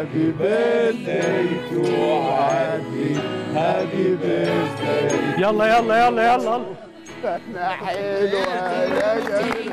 Happy birthday to عدلي Happy birthday يلا يلا يلا يلا احنا حلوة يا جميل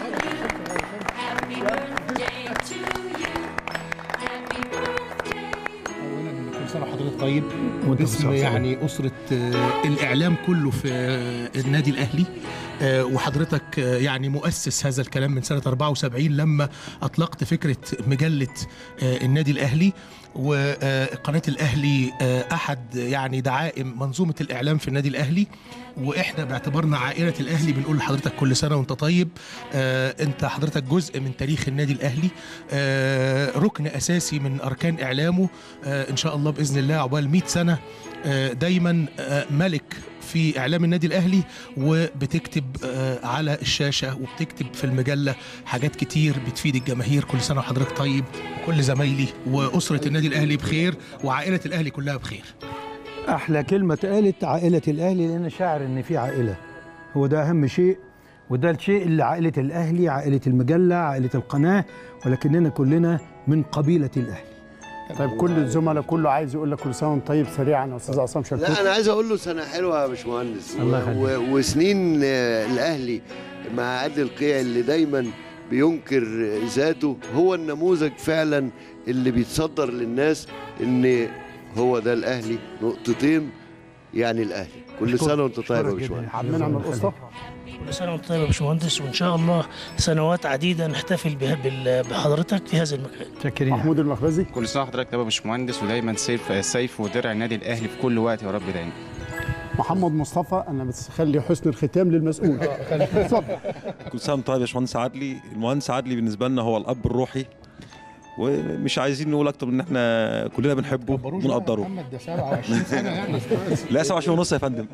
كل سنه وحضرتك طيب وباسم يعني اسره آه، الاعلام كله في آه، النادي الاهلي آه، وحضرتك آه، يعني مؤسس هذا الكلام من سنه 74 لما اطلقت فكره مجله آه، النادي الاهلي وقناه الاهلي آه، احد يعني دعائم منظومه الاعلام في النادي الاهلي واحنا باعتبارنا عائله الاهلي بنقول لحضرتك كل سنه وانت طيب آه، انت حضرتك جزء من تاريخ النادي الاهلي آه، ركن اساسي من اركان اعلامه آه، ان شاء الله باذن الله عقبال 100 سنه آه، دايما آه، ملك في اعلام النادي الاهلي وبتكتب آه، على الشاشه وبتكتب في المجله حاجات كتير بتفيد الجماهير كل سنه وحضرتك طيب وكل زمايلي واسره النادي الاهلي بخير وعائله الاهلي كلها بخير احلى كلمه اتقالت عائله الاهلي لان شاعر ان في عائله هو ده اهم شيء وده الشيء اللي عائله الاهلي عائله المجله عائله القناه ولكننا كلنا من قبيله الاهلي طيب كل الزملاء كله عايز يقول لك كل سنه وانت طيب سريعا يا استاذ عصام شكور لا انا عايز اقول له سنه حلوه يا باشمهندس الله و- يخليك. و- وسنين آه، الاهلي مع عادل القيعي اللي دايما بينكر ذاته هو النموذج فعلا اللي بيتصدر للناس ان هو ده الاهلي نقطتين يعني الاهلي كل أشكرك. سنه وانت طيب يا أشكرك باشمهندس جداً. عمنا من القصه كل سنة وانت طيب يا باشمهندس وإن شاء الله سنوات عديدة نحتفل بها بال- بحضرتك في هذا المكان شاكرين محمود المخبزي كل سنه وحضرتك طيب يا باشمهندس ودايما سيف سيف ودرع النادي الاهلي في كل وقت يا رب دايما محمد مصطفى انا بس خلي حسن الختام للمسؤول اتفضل كل سنه وانت طيب يا باشمهندس عدلي المهندس عدلي بالنسبه لنا هو الاب الروحي ومش عايزين نقول اكتر من ان احنا كلنا بنحبه ونقدره محمد ده 27 سنه يعني لا 27 ونص يا فندم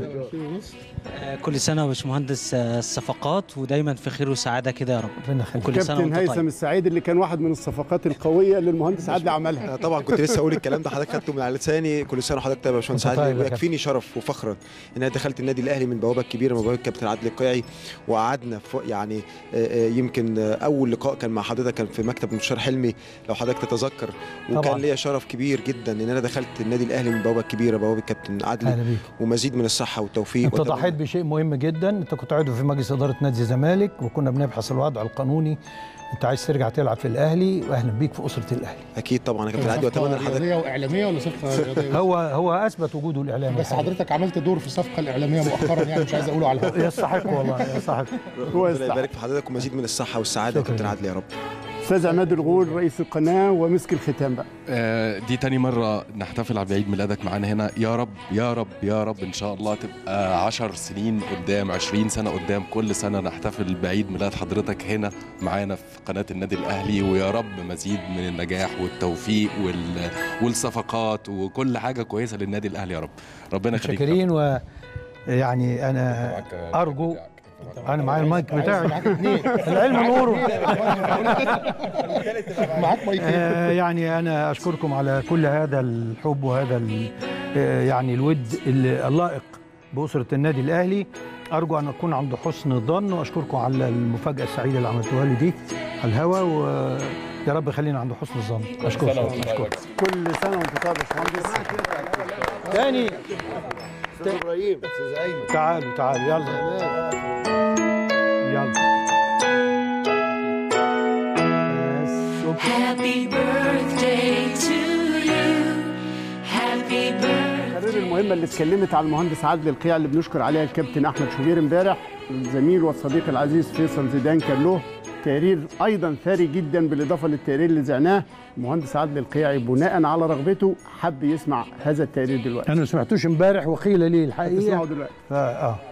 كل سنة يا باشمهندس آه، الصفقات ودايما في خير وسعادة كده يا رب ربنا يخليك وكل سنة كابتن وانت هيثم طيب السعيد اللي كان واحد من الصفقات القويه اللي المهندس عادل عملها طبعا كنت لسه اقول الكلام ده حضرتك خدته من على لساني كل سنه وحضرتك طيب يا باشمهندس وانت طيب عادل يا ويكفيني شرف وفخرا ان انا دخلت النادي الاهلي من بوابه كبيره من بوابه الكابتن عادل القيعي وقعدنا في يعني آه، آه، يمكن آه، اول لقاء كان مع حضرتك كان في مكتب مستشار حلمي لو حضرتك تتذكر طبعاً. وكان ليا شرف كبير جدا ان انا دخلت النادي الاهلي من بوابه كبيره بوابه الكابتن عادل اهلا بيك ومزيد من الصحه والتوفيق انت والتوفيق. ضحيت بشيء مهم جدا انت كنت عضو في مجلس اداره نادي الزمالك وكنا بنبحث الوضع القانوني انت عايز ترجع تلعب في الاهلي واهلا بيك في اسره الاهلي اكيد طبعا يا كابتن عادل واتمنى لحضرتك رياضيه واعلاميه ولا صفقه رياضيه هو هو اثبت وجوده الاعلامي بس حضرتك عملت دور في الصفقه الاعلاميه مؤخرا يعني مش عايز اقوله على الهواء يستحق والله يستحق هو ربنا يستحق يبارك في حضرتك ومزيد من الصحه والسعاده يا شكراً. كابتن عادل يا رب استاذ عماد الغول رئيس القناه ومسك الختام بقى آه، دي تاني مرة نحتفل على بعيد ميلادك معانا هنا يا رب يا رب يا رب إن شاء الله تبقى عشر سنين قدام عشرين سنة قدام كل سنة نحتفل بعيد ميلاد حضرتك هنا معانا في قناة النادي الأهلي ويا رب مزيد من النجاح والتوفيق وال... والصفقات وكل حاجة كويسة للنادي الأهلي يا رب ربنا يخليك شاكرين و يعني انا ارجو انا معايا المايك بتاعي العلم نوره معاك مايك آه، يعني انا اشكركم على كل هذا الحب وهذا ال- آه، يعني الود اللائق باسره النادي الاهلي ارجو ان اكون عند حسن الظن واشكركم على المفاجاه السعيده اللي عملتوها لي دي على الهوا ويا رب خلينا عند حسن الظن اشكركم اشكركم كل سنه وانت طيب يا باشمهندس تاني استاذ ابراهيم استاذ ايمن تعالوا تعالوا يلا يلا بس أوكي. Happy birthday to you. Happy birthday. التقارير المهمه اللي اتكلمت على المهندس عادل القيع اللي بنشكر عليها الكابتن احمد شوبير امبارح الزميل والصديق العزيز فيصل زيدان كان له تقرير ايضا ثري جدا بالاضافه للتقرير اللي زعناه المهندس عادل القيعي بناء على رغبته حب يسمع هذا التقرير دلوقتي انا ما سمعتوش امبارح وقيل لي الحقيقه تسمعه دلوقتي فا اه